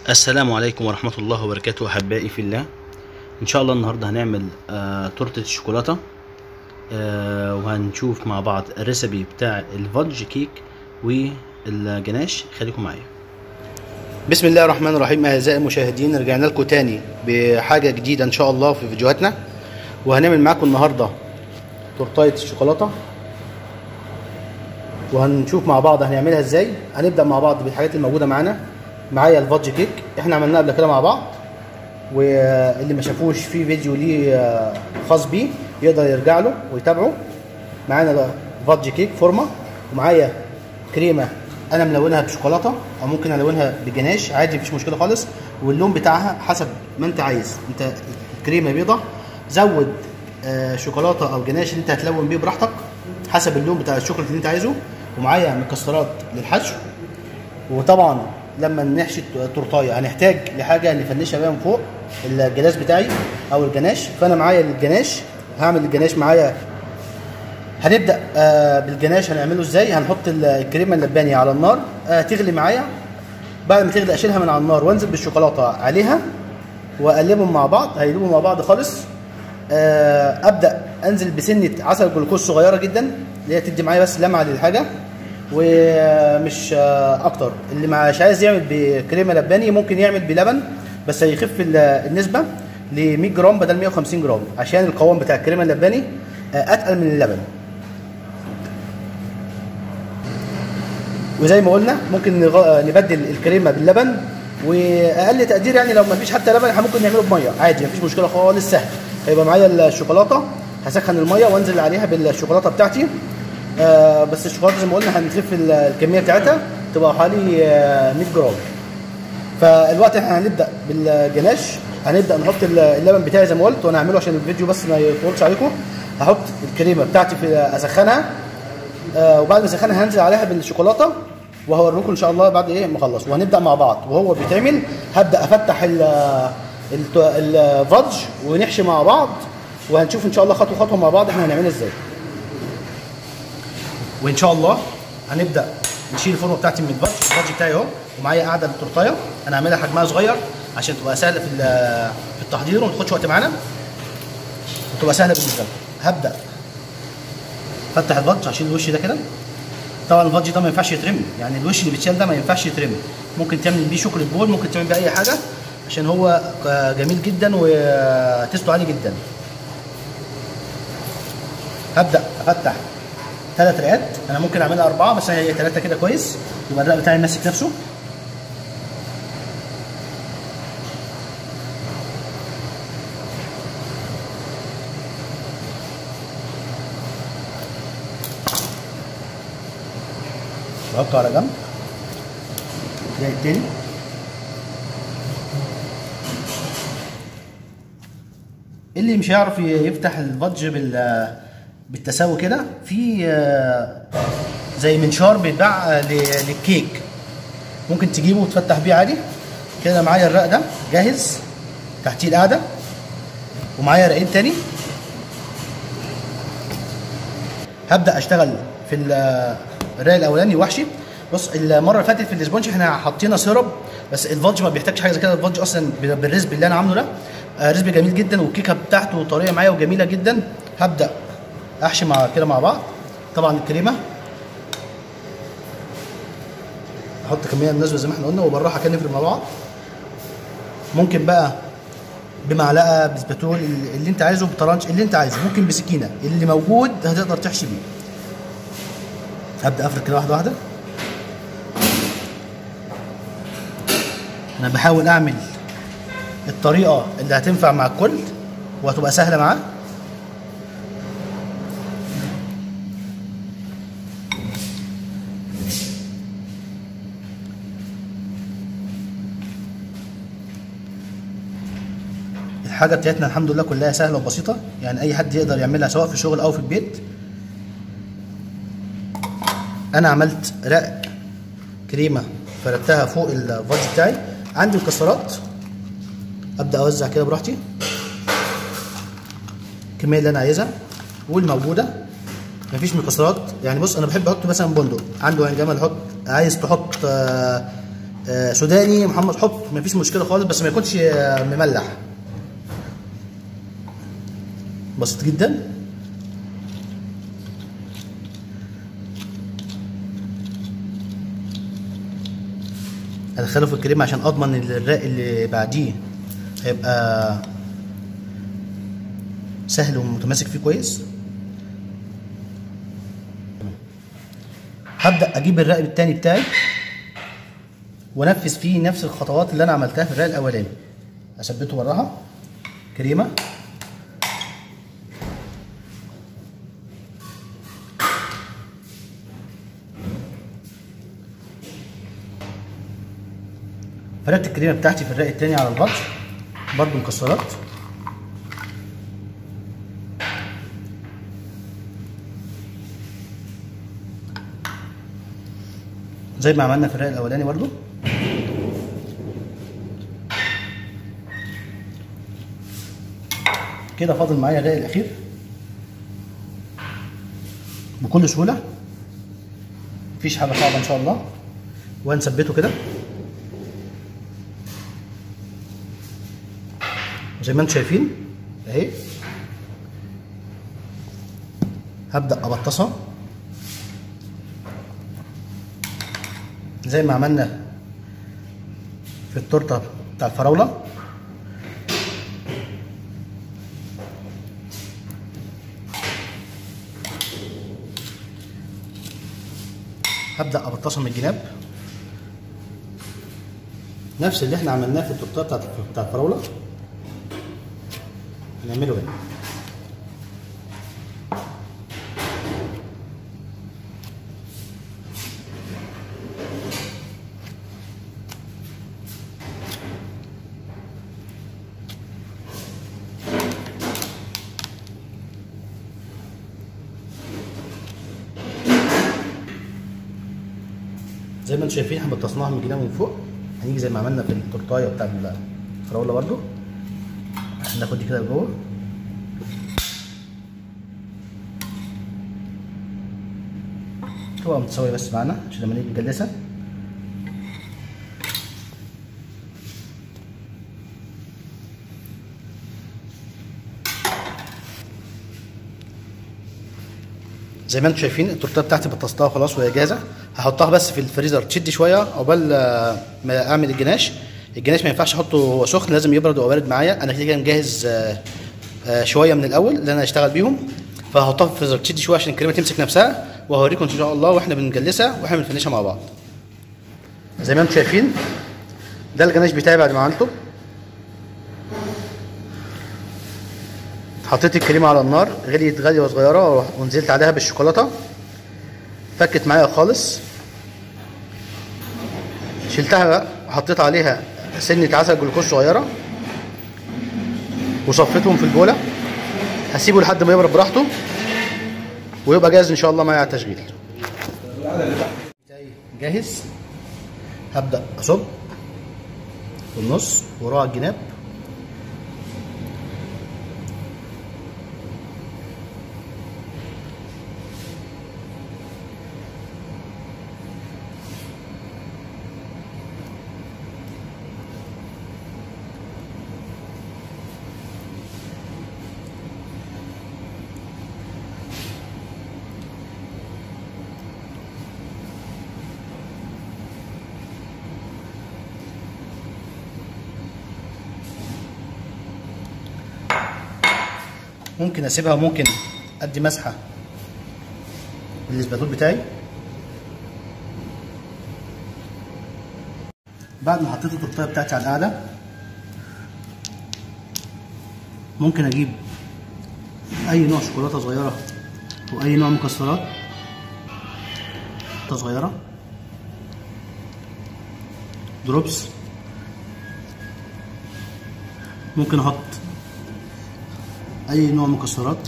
السلام عليكم ورحمة الله وبركاته أحبائي في الله إن شاء الله النهاردة هنعمل آه تورتة الشوكولاتة آه وهنشوف مع بعض الريسبي بتاع الفادج كيك والجناش خليكم معايا بسم الله الرحمن الرحيم أعزائي المشاهدين رجعنا لكم تاني بحاجة جديدة إن شاء الله في فيديوهاتنا وهنعمل معاكم النهاردة تورتاية الشوكولاتة وهنشوف مع بعض هنعملها ازاي هنبدا مع بعض بالحاجات الموجوده معانا معايا الفادج كيك احنا عملناه قبل كده مع بعض واللي ما شافوش في فيديو ليه خاص بيه يقدر يرجع له ويتابعه معانا فادج كيك فورمه ومعايا كريمه انا ملونها بشوكولاته او ممكن الونها بجناش عادي مفيش مشكله خالص واللون بتاعها حسب ما انت عايز انت الكريمه بيضه زود شوكولاته او جناش اللي انت هتلون بيه براحتك حسب اللون بتاع الشوكولاته اللي انت عايزه ومعايا مكسرات للحشو وطبعا لما نحشي التورتايه هنحتاج لحاجه نفنشها بيها من فوق الجلاس بتاعي او الجناش فانا معايا الجناش هعمل الجناش معايا هنبدا آه بالجناش هنعمله ازاي هنحط الكريمه اللباني على النار آه تغلي معايا بعد ما تغلي اشيلها من على النار وانزل بالشوكولاته عليها واقلبهم مع بعض هيدوبوا مع بعض خالص آه ابدا انزل بسنه عسل جلوكوز صغيره جدا اللي هي تدي معايا بس لمعه للحاجه ومش اكتر اللي مش عايز يعمل بكريمه لباني ممكن يعمل بلبن بس هيخف النسبه ل 100 جرام بدل 150 جرام عشان القوام بتاع الكريمه اللباني اتقل من اللبن وزي ما قلنا ممكن نبدل الكريمه باللبن واقل تقدير يعني لو ما فيش حتى لبن احنا ممكن نعمله بميه عادي مفيش مشكله خالص سهل هيبقى معايا الشوكولاته هسخن الميه وانزل عليها بالشوكولاته بتاعتي آه بس الشوكولاته زي ما قلنا هنخف الكميه بتاعتها تبقى حوالي آه 100 جرام فالوقت احنا هنبدا بالجناش هنبدا نحط اللبن بتاعي زي ما قلت وانا هعمله عشان الفيديو بس ما يطولش عليكم هحط الكريمه بتاعتي في اسخنها آه وبعد ما اسخنها هنزل عليها بالشوكولاته وهوريكم ان شاء الله بعد ايه ما اخلص وهنبدا مع بعض وهو بيتعمل هبدا افتح الفادج ونحشي مع بعض وهنشوف ان شاء الله خطوه خطوه مع بعض احنا هنعملها ازاي وان شاء الله هنبدا نشيل الفورمه بتاعتي من الفادج الفادج بتاعي اهو ومعايا قاعده للتورتايه انا هعملها حجمها صغير عشان تبقى سهله في في التحضير وما تاخدش وقت معانا وتبقى سهله بالنسبه لكم هبدا افتح الفادج اشيل الوش ده كده طبعا الفادج ده ما ينفعش يترمي يعني الوش اللي بيتشال ده ما ينفعش يترمي ممكن تعمل بيه شوكليت بول ممكن تعمل بيه اي حاجه عشان هو جميل جدا وتيسته عالي جدا هبدا افتح ثلاث رئات انا ممكن اعملها اربعه بس هي ثلاثه كده كويس يبقى الرق بتاعي ماسك نفسه بحطه على جنب زي التاني اللي مش هيعرف يفتح الفادج بال بالتساوي كده في زي منشار بيتباع للكيك ممكن تجيبه وتفتح بيه عادي كده معايا الرق ده جاهز تحتيه القاعده ومعايا رقين تاني هبدا اشتغل في الرق الاولاني وحشي بص المره اللي فاتت في الاسبونج احنا حطينا سيرب بس الفادج ما بيحتاجش حاجه زي كده الفادج اصلا بالريسبي اللي انا عامله ده ريسبي جميل جدا والكيكه بتاعته طريه معايا وجميله جدا هبدا احشي مع كده مع بعض طبعا الكريمه احط كميه مناسبه زي ما احنا قلنا وبالراحه كده نفرد مع بعض ممكن بقى بمعلقه بسباتول اللي انت عايزه بطرنش اللي انت عايزه ممكن بسكينه اللي موجود هتقدر تحشي بيه هبدا افرد كده واحده واحده انا بحاول اعمل الطريقه اللي هتنفع مع الكل وهتبقى سهله معاه الحاجه بتاعتنا الحمد لله كلها سهله وبسيطه يعني اي حد يقدر يعملها سواء في الشغل او في البيت انا عملت رق كريمه فردتها فوق الفادج بتاعي عندي مكسرات ابدا اوزع كده براحتي الكميه اللي انا عايزها والموجوده مفيش مكسرات يعني بص انا بحب احط مثلا بندق عنده عين جمل حط عايز تحط آه آه، سوداني محمد حط مفيش مشكله خالص بس ما يكونش آه، مملح بسيط جدا ادخله في الكريم عشان اضمن ان الرق اللي بعديه هيبقى سهل ومتماسك فيه كويس هبدا اجيب الرق التاني بتاعي وانفذ فيه نفس الخطوات اللي انا عملتها في الرق الاولاني اثبته براها كريمه فردت الكريمه بتاعتي في الرق التاني على البطش برضو مكسرات زي ما عملنا في الرق الاولاني برضو كده فاضل معايا الرق الاخير بكل سهوله مفيش حاجه صعبه ان شاء الله وهنثبته كده زي ما انتم شايفين اهي هبدا ابطسها زي ما عملنا في التورته بتاع الفراوله هبدا ابطسها من الجناب نفس اللي احنا عملناه في التورته بتاعت بتاع الفراوله هنعمله هنا زي ما انتم شايفين احنا بطسناها من الجناب من فوق هنيجي زي ما عملنا في التورتايه بتاع الفراوله برضو ناخد دي كده لجوه تبقى متساوية بس معانا عشان لما نيجي نجلسها زي ما انتم شايفين التورتيه بتاعتي بطستها خلاص وهي جاهزه هحطها بس في الفريزر تشد شويه عقبال آه، ما اعمل الجناش الجناش ما ينفعش احطه وهو سخن لازم يبرد وهو بارد معايا انا كده كده مجهز آه، آه، شويه من الاول اللي انا هشتغل بيهم فهحطها في الفريزر تشد شويه عشان الكريمه تمسك نفسها وهوريكم ان شاء الله واحنا بنجلسها واحنا بنفنشها مع بعض زي ما انتم شايفين ده الجناش بتاعي بعد ما عملته حطيت الكريمه على النار غليت غليه صغيره ونزلت عليها بالشوكولاته فكت معايا خالص شلتها وحطيت عليها سنه عسل جلوكوز صغيره وصفيتهم في البوله هسيبه لحد ما يبرد براحته ويبقى جاهز ان شاء الله معايا على التشغيل بتاعي جاهز هبدا اصب في النص وراه الجناب ممكن اسيبها وممكن ادي مسحه بالاسباتول بتاعي بعد ما حطيت التورتيه بتاعتي على الاعلى ممكن اجيب اي نوع شوكولاته صغيره واي نوع مكسرات شوكولاته صغيره دروبس ممكن احط اي نوع مكسرات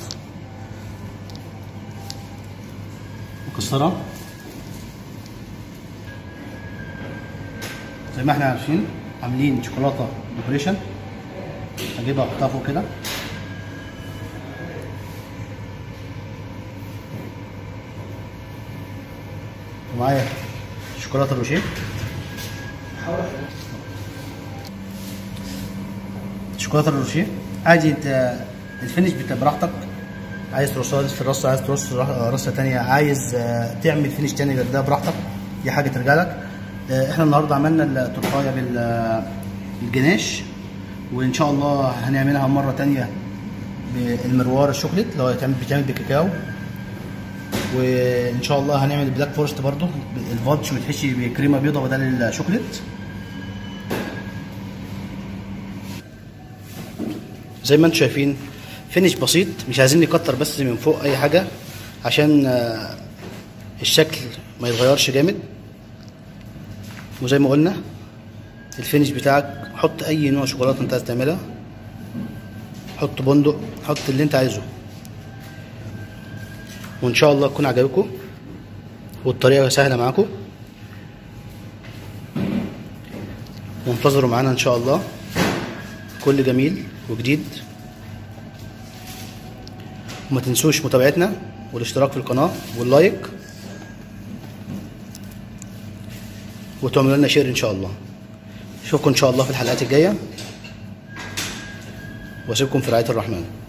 مكسره زي ما احنا عارفين عاملين شوكولاته ديكوريشن هجيبها احطها فوق كده ومعايا شوكولاته روشيه شوكولاته الروشيه عادي انت الفينش بتاع براحتك عايز ترصها في الرصه عايز ترص رصه تانية عايز آه، تعمل فينش تاني غير ده براحتك دي حاجه ترجع لك آه، احنا النهارده عملنا التورتايه بالجناش وان شاء الله هنعملها مره تانية بالمروار الشوكليت اللي هو يتعمل- بيتعمل بكاكاو وان شاء الله هنعمل البلاك فورست برضو الفادج وتحشي بكريمه بيضه بدل الشوكليت زي ما انتم شايفين فينش بسيط مش عايزين نكتر بس من فوق اي حاجه عشان آه، الشكل ما يتغيرش جامد وزي ما قلنا الفينش بتاعك حط اي نوع شوكولاته انت عايز تعملها حط بندق حط اللي انت عايزه وان شاء الله تكون عجبكم والطريقه سهله معاكم وانتظروا معانا ان شاء الله كل جميل وجديد وما تنسوش متابعتنا والاشتراك في القناه واللايك وتعملوا لنا شير ان شاء الله اشوفكم ان شاء الله في الحلقات الجايه واسيبكم في رعايه الرحمن